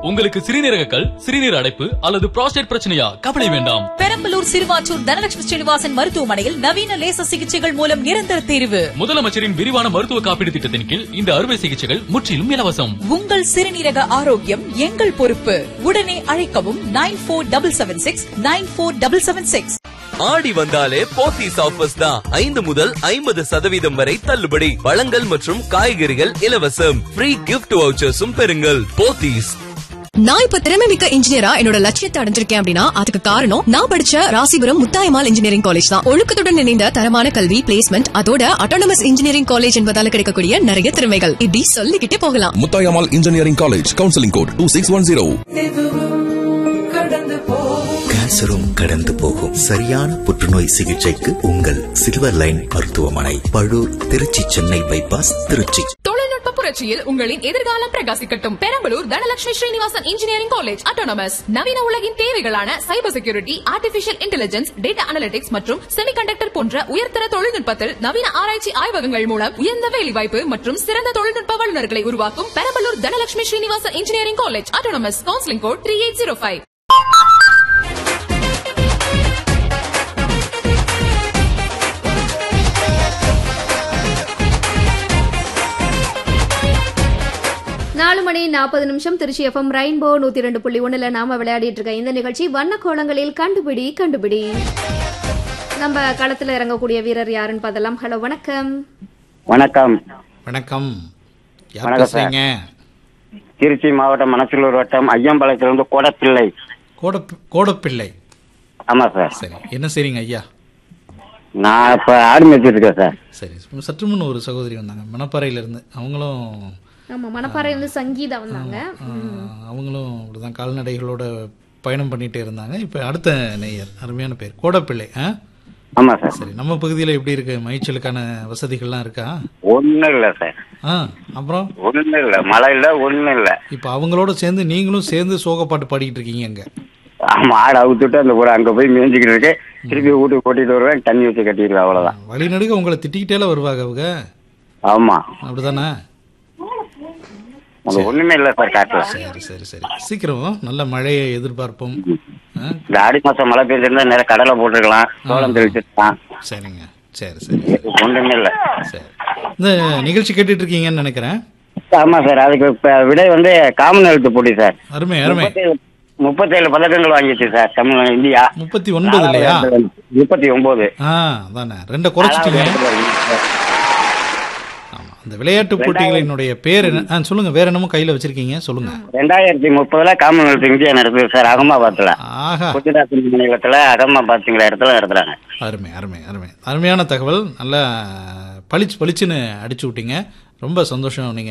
உங்களுக்கு சிறுநீரக கல் சிறுநீர் அடைப்பு அல்லது புரோஸ்டேட் பிரச்சனையா கவலை வேண்டாம் பெரம்பலூர் சிறுவாச்சூர் தனலட்சுமி ஸ்ரீனிவாசன் மருத்துவமனையில் நவீன லேசர் சிகிச்சைகள் மூலம் நிரந்தர தீர்வு முதலமைச்சரின் விரிவான மருத்துவ காப்பீடு திட்டத்தின் கீழ் இந்த அறுவை சிகிச்சைகள் முற்றிலும் இலவசம் உங்கள் சிறுநீரக ஆரோக்கியம் எங்கள் பொறுப்பு உடனே அழைக்கவும் nine four double seven six nine four double seven six Aadi வந்தாலே போத்தீஸ் ஆஃபர்ஸ் தான் ஐந்து முதல் ஐம்பது சதவீதம் வரை தள்ளுபடி பழங்கள் மற்றும் காய்கறிகள் இலவசம் ஃப்ரீ கிஃப்ட் வவுச்சர்ஸும் பெறுங்கள் போத்தீஸ் நான் இப்ப திறமை மிக்க இன்ஜினியரா என்னோட லட்சியத்தை அடைஞ்சிருக்கேன் அப்படின்னா அதுக்கு காரணம் நான் படிச்ச ராசிபுரம் முத்தாயமால் இன்ஜினியரிங் காலேஜ் தான் ஒழுக்கத்துடன் இணைந்த தரமான கல்வி பிளேஸ்மெண்ட் அதோட அட்டானமஸ் இன்ஜினியரிங் காலேஜ் என்பதால கிடைக்கக்கூடிய நிறைய திறமைகள் இப்படி சொல்லிக்கிட்டே போகலாம் Muthayammal engineering college counselling code two six one zero கேன்சரும் கடந்து போகும் சரியான புற்றுநோய் சிகிச்சைக்கு உங்கள் சில்வர் லைன் மருத்துவமனை பழூர் திருச்சி சென்னை பைபாஸ் திருச்சி தொழில்நுட்ப புரட்சியில் உங்களின் எதிர்காலம் பிரகாசிக்கட்டும் Perambalur Dhanalakshmi Srinivasan engineering college autonomous நவீன உலகின் தேவைகளான cyber security artificial intelligence data analytics மற்றும் செமிகண்டக்டர் போன்ற உயர்தர தொழில்நுட்பத்தில் நவீன ஆராய்ச்சி ஆய்வகங்கள் மூலம் உயர்ந்த வேலைவாய்ப்பு மற்றும் சிறந்த தொழில்நுட்ப வல்லுநர்களை உருவாக்கும் Perambalur Dhanalakshmi Srinivasan engineering college autonomous counselling code three eight zero five நாலு மணி நாற்பது நிமிஷம் திருச்சி எஃப்எம் ரெயின்போ நூத்தி ரெண்டு புள்ளி ஒண்ணுல நாம விளையாடிட்டு இருக்க இந்த நிகழ்ச்சி வண்ண கோலங்களில் கண்டுபிடி கண்டுபிடி நம்ம களத்துல இறங்கக்கூடிய வீரர் யாருன்னு பார்த்தலாம் ஹலோ வணக்கம் வணக்கம் வணக்கம் யார் வணக்கம் சார். பேசுறீங்க திருச்சி மாவட்டம் மணச்சூர் வட்டம் ஐயம்பாளையத்திலிருந்து கோடப்பிள்ளை கோட கோடப்பிள்ளை ஆமா சார் சரி என்ன செய்றீங்க ஐயா நான் இப்ப ஆடு மேய்ச்சிட்டு இருக்கேன் சார் சரி சற்று முன் ஒரு சகோதரி வந்தாங்க மணப்பாறையில இருந்து அவங்களும் ஆமா மணப்பாறை வந்து சங்கீதா வந்தாங்க ஆ, அவங்களும் இப்படிதான் கால்நடைகளோட பயணம் பண்ணிட்டே இருந்தாங்க இப்போ அடுத்த நேயர் அருமையான பேர் கோடப்பிள்ளை ஆ ஆமா சார் சரி நம்ம பகுதியில் எப்படி இருக்கு மயிச்சலுக்கான வசதிகள்லாம் இருக்கா ஒண்ணும் இல்ல சார் ஆ அப்புறம் ஒண்ணும் இல்ல மழை இல்ல ஒண்ணும் இல்ல இப்போ அவங்களோட சேர்ந்து நீங்களும் சேர்ந்து சோகப்பாட்டு பாடிக்கிட்டு இருக்கீங்க அங்க ஆமா ஆடு அவுத்துட்டு அந்த ஒரு அங்க போய் மேய்ஞ்சிக்கிட்டு இருக்கு திருப்பி வீட்டுக்கு கூட்டிட்டு வருவேன் தண்ணி வச்சு கட்டிடுவேன் அவ்வளவுதான் வழி நடுக்க உங்களை திட்டிக்கிட்டேல வருவாங்க அவங்க ஆமா அப்படிதானே அங்க ஒண்ணுமே இல்ல சார் காட்டுல சரி சரி சரி சீக்கிரம் நல்ல மழையை எதிர்பார்ப்போம் ஆ, இந்த ஆடி மாசம் மழை பெய்ஞ்சிருந்தா நிறைய கடலை போட்டிருக்கலாம் சோளம் தெளிச்சிருக்கலாம் சரிங்க சரி சரி ஒண்ணுமே இல்ல சரி இந்த நிகழ்ச்சி கேட்டுட்டு இருக்கீங்கன்னு நினைக்கிறேன் ஆமா சார் அதுக்கு இப்ப விடை வந்து காமன் எழுத்து போட்டி சார் அருமை அருமை முப்பத்தேழு முப்பத்தேழு பதக்கங்கள் வாங்கிச்சு சார் தமிழ் இந்தியா முப்பத்தி ஒன்பது இல்லையா முப்பத்தி ஒன்பது ஆ அதானே ரெண்டை குறைச்சிட்டீங்க ஆமா அந்த விளையாட்டு போட்டிகளினுடைய பேர் என்ன ஆ சொல்லுங்க வேற என்னமோ கையில வச்சிருக்கீங்க சொல்லுங்க ரெண்டாயிரத்தி முப்பதுல காமன்வெல்த் இந்தியா நடக்குது சார் அகமதாபாத்ல ஆஹா குஜராத் மாநிலத்துல அகமதாபாத்ங்கிற இடத்துல நடத்துறாங்க அருமை அருமை அருமை அருமையான தகவல் நல்லா பளிச்சு பளிச்சுன்னு அடிச்சு விட்டீங்க ரொம்ப சந்தோஷம் நீங்க